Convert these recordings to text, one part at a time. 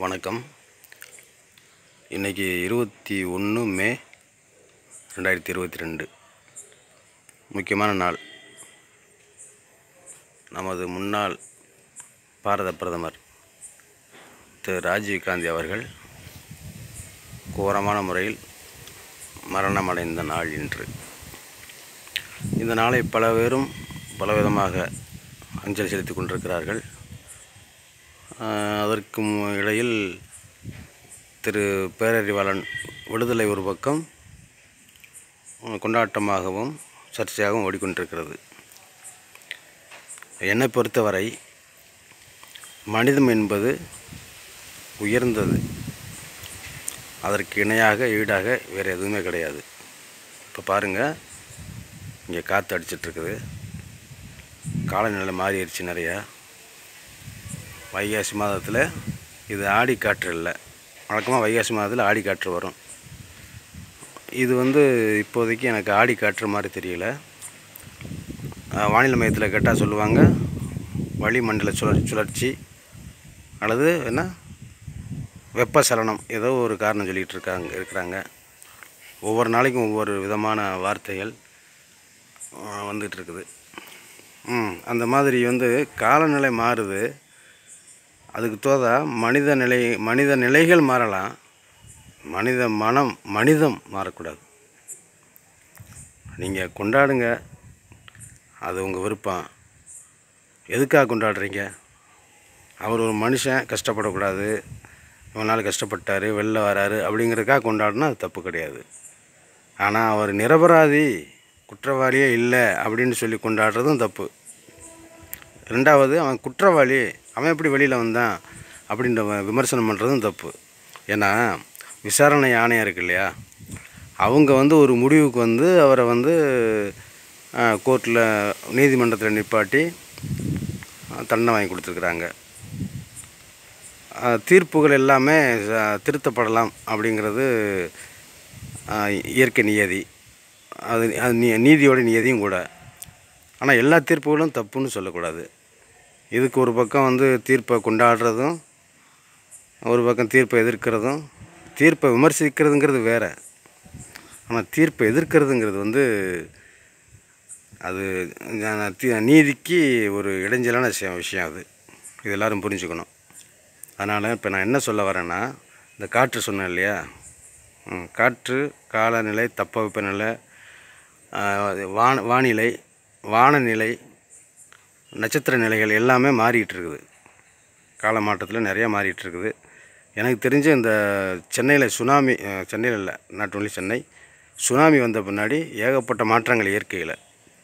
வணக்கம் இன்றைக்கி இருபத்தி ஒன்று மே ரெண்டாயிரத்தி இருபத்தி ரெண்டு முக்கியமான நாள் நமது முன்னாள் பாரத பிரதமர் திரு ராஜீவ் காந்தி அவர்கள் கோரமான முறையில் மரணமடைந்த நாள் இன்று இந்த நாளை பல பேரும் பலவிதமாக அஞ்சலி செலுத்திக் கொண்டிருக்கிறார்கள் ஆஹ் அதற்கு மு- இடையில் திரு பேரறிவாளன் விடுதலை ஒரு பக்கம் உம், கொண்டாட்டமாகவும் சர்ச்சையாகவும் ஓடிக்கொண்டிருக்கிறது என்னை பொறுத்தவரை மனிதம் என்பது உயர்ந்தது அதற்கு இணையாக ஈடாக வேறு எதுவுமே கிடையாது இப்போ பாருங்கள் இங்கே காற்று அடிச்சிட்ருக்குது காலநிலை மாறிடுச்சு நிறையா வைகாசி மாதத்தில் இது ஆடி காற்று இல்லை வழக்கமாக வைகாசி மாதத்தில் ஆடி காற்று வரும் இது வந்து இப்போதைக்கு எனக்கு ஆடி காற்று மாதிரி தெரியல அஹ், வானிலை மையத்தில் கேட்டால் சொல்லுவாங்க வளிமண்டல சுழற் சுழற்சி அல்லது என்ன வெப்பசலனம் ஏதோ ஒரு காரணம் சொல்லிகிட்டு இருக்காங்க இருக்கிறாங்க ஒவ்வொரு நாளைக்கும் ஒவ்வொரு விதமான வார்த்தைகள் அஹ், வந்துட்டு இருக்குது ம் அந்த மாதிரி வந்து காலநிலை மாறுது அதுக்கு தோதா மனித நிலை மனித நிலைகள் மாறலாம் மனித மனம் மனிதம் மாறக்கூடாது நீங்கள் கொண்டாடுங்க அது உங்கள் விருப்பம் எதுக்காக கொண்டாடுறீங்க அவர் ஒரு மனுஷன் கஷ்டப்படக்கூடாது இவனால் கஷ்டப்பட்டார் வெளில வராரு அப்படிங்கிறதுக்காக கொண்டாடினா அது தப்பு கிடையாது ஆனால் அவர் நிரபராதி குற்றவாளியே இல்லை அப்படின்னு சொல்லி கொண்டாடுறதும் தப்பு ரெண்டாவது அவன் குற்றவாளி அவன் எப்படி வெளியில் வந்தான் அப்படின்ற வ- விமர்சனம் பண்ணுறதும் தப்பு ஏன்னா விசாரணை ஆணையம் இருக்கு இல்லையா அவங்க வந்து ஒரு முடிவுக்கு வந்து அவரை வந்து கோர்ட்டில் நீதிமன்றத்தில் நிப்பாட்டி அஹ், தண்டனை வாங்கி கொடுத்துருக்குறாங்க அஹ், தீர்ப்புகள் எல்லாமே அஹ், திருத்தப்படலாம் அப்படிங்கிறது அஹ், இயற்கை நியதி அது அது நீ நீதியோட நியதியும் கூட ஆனால் எல்லா தீர்ப்புகளும் தப்புன்னு சொல்லக்கூடாது இதுக்கு ஒரு பக்கம் வந்து தீர்ப்பை கொண்டாடுறதும் ஒரு பக்கம் தீர்ப்பை எதிர்க்கிறதும் தீர்ப்பை விமர்சிக்கிறதுங்கிறது வேற ஆனால் தீர்ப்பை எதிர்க்கிறதுங்கிறது வந்து அது அஹ், தி- நீதிக்கு ஒரு இடைஞ்சலான விஷயம் விஷயம் அது இது எல்லாரும் புரிஞ்சுக்கணும் அதனால் இப்போ நான் என்ன சொல்ல வரேன்னா இந்த காற்று சொன்னேன் இல்லையா ம், காற்று காலநிலை தட்பவெப்பநிலை ஆஹ், வான வானிலை வானநிலை நட்சத்திர நிலைகள் எல்லாமே மாறிட்டு இருக்குது கால மாற்றத்தில் நிறையா மாறிட்டு இருக்குது எனக்கு தெரிஞ்ச இந்த சென்னையில் சுனாமி அஹ், சென்னையில் இல்லை நாட் ஒன்லி சென்னை சுனாமி வந்த பின்னாடி ஏகப்பட்ட மாற்றங்கள் இயற்கையில்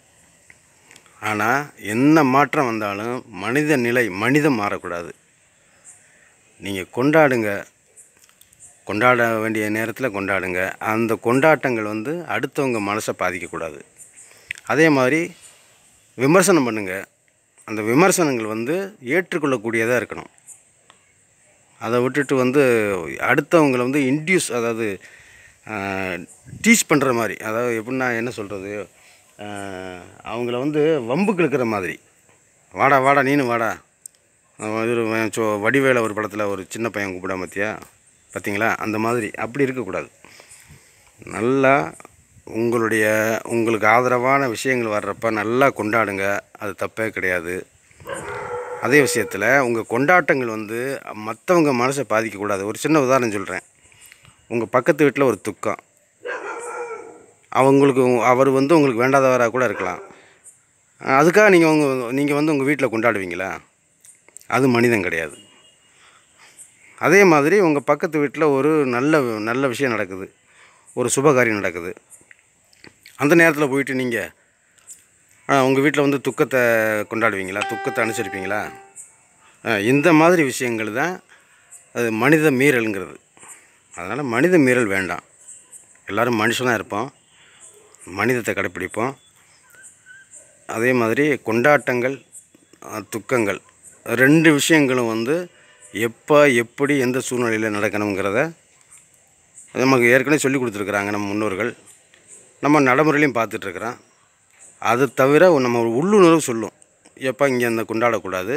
ஆனால் என்ன மாற்றம் வந்தாலும் மனித நிலை மனிதம் மாறக்கூடாது நீங்கள் கொண்டாடுங்க கொண்டாட வேண்டிய நேரத்தில் கொண்டாடுங்க அந்த கொண்டாட்டங்கள் வந்து அடுத்தவங்க மனசை பாதிக்கக்கூடாது அதே மாதிரி விமர்சனம் பண்ணுங்கள் அந்த விமர்சனங்கள் வந்து ஏற்றுக்கொள்ளக்கூடியதாக இருக்கணும் அதை விட்டுட்டு வந்து அடுத்தவங்களை வந்து இன்டியூஸ் அதாவது டீச் பண்ணுற மாதிரி அதாவது எப்படின்னா என்ன சொல்கிறது அவங்கள வந்து வம்புக்கு இழுக்கிற மாதிரி வாடா வாடா நீனு வாடா அவன் இது ஒரு சோ வடிவேல ஒரு படத்தில் ஒரு சின்ன பையன் கூப்பிடாம பார்த்தியா பார்த்தீங்களா அந்த மாதிரி அப்படி இருக்கக்கூடாது நல்லா உங்களுடைய உங்களுக்கு ஆதரவான விஷயங்கள் வர்றப்ப நல்லா கொண்டாடுங்க அது தப்பே கிடையாது அதே விஷயத்தில் உங்கள் கொண்டாட்டங்கள் வந்து மற்றவங்க மனசை பாதிக்கக்கூடாது ஒரு சின்ன உதாரணம் சொல்கிறேன் உங்கள் பக்கத்து வீட்டில் ஒரு துக்கம் அவங்களுக்கு உ- அவர் வந்து உங்களுக்கு வேண்டாதவராக கூட இருக்கலாம் அதுக்காக நீங்கள் உங்க நீங்கள் வந்து உங்கள் வீட்டில் கொண்டாடுவீங்களா அது மனிதன் கிடையாது அதே மாதிரி உங்கள் பக்கத்து வீட்டில் ஒரு நல்ல நல்ல விஷயம் நடக்குது ஒரு சுபகாரியம் நடக்குது அந்த நேரத்தில் போயிட்டு நீங்கள் உங்கள் வீட்டில் வந்து துக்கத்தை கொண்டாடுவீங்களா துக்கத்தை அனுசரிப்பீங்களா ஆ, இந்த மாதிரி விஷயங்கள் தான் அது மனித மீறல்ங்கிறது அதனால் மனித மீறல் வேண்டாம் எல்லோரும் மனுஷனாக இருப்போம் மனிதத்தை கடைப்பிடிப்போம் அதே மாதிரி கொண்டாட்டங்கள் அஹ், துக்கங்கள் ரெண்டு விஷயங்களும் வந்து எப்போ எப்படி எந்த சூழ்நிலையில் நடக்கணுங்கிறத நமக்கு ஏற்கனவே சொல்லி கொடுத்துருக்குறாங்க நம்ம முன்னோர்கள் நம்ம நடைமுறையிலையும் பார்த்துட்ருக்குறோம் அது தவிர நம்ம ஒரு உள்ளுணர்வு சொல்லும் எப்போ இங்கே இந்த கொண்டாடக்கூடாது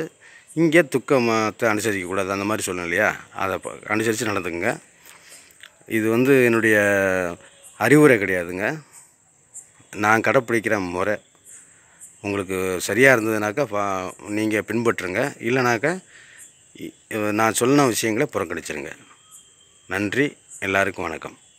இங்கே துக்கமத்தை அனுசரிக்கக்கூடாது அந்த மாதிரி சொல்லணும் இல்லையா அதை ப- அனுசரித்து நடந்துக்குங்க இது வந்து என்னுடைய அறிவுரை கிடையாதுங்க நான் கடைப்பிடிக்கிற முறை உங்களுக்கு சரியாக இருந்ததுனாக்கா பா நீங்கள் பின்பற்றுங்க இல்லைனாக்கா இ- நான் சொன்ன விஷயங்களை புறக்கணிச்சிருங்க நன்றி எல்லாருக்கும் வணக்கம்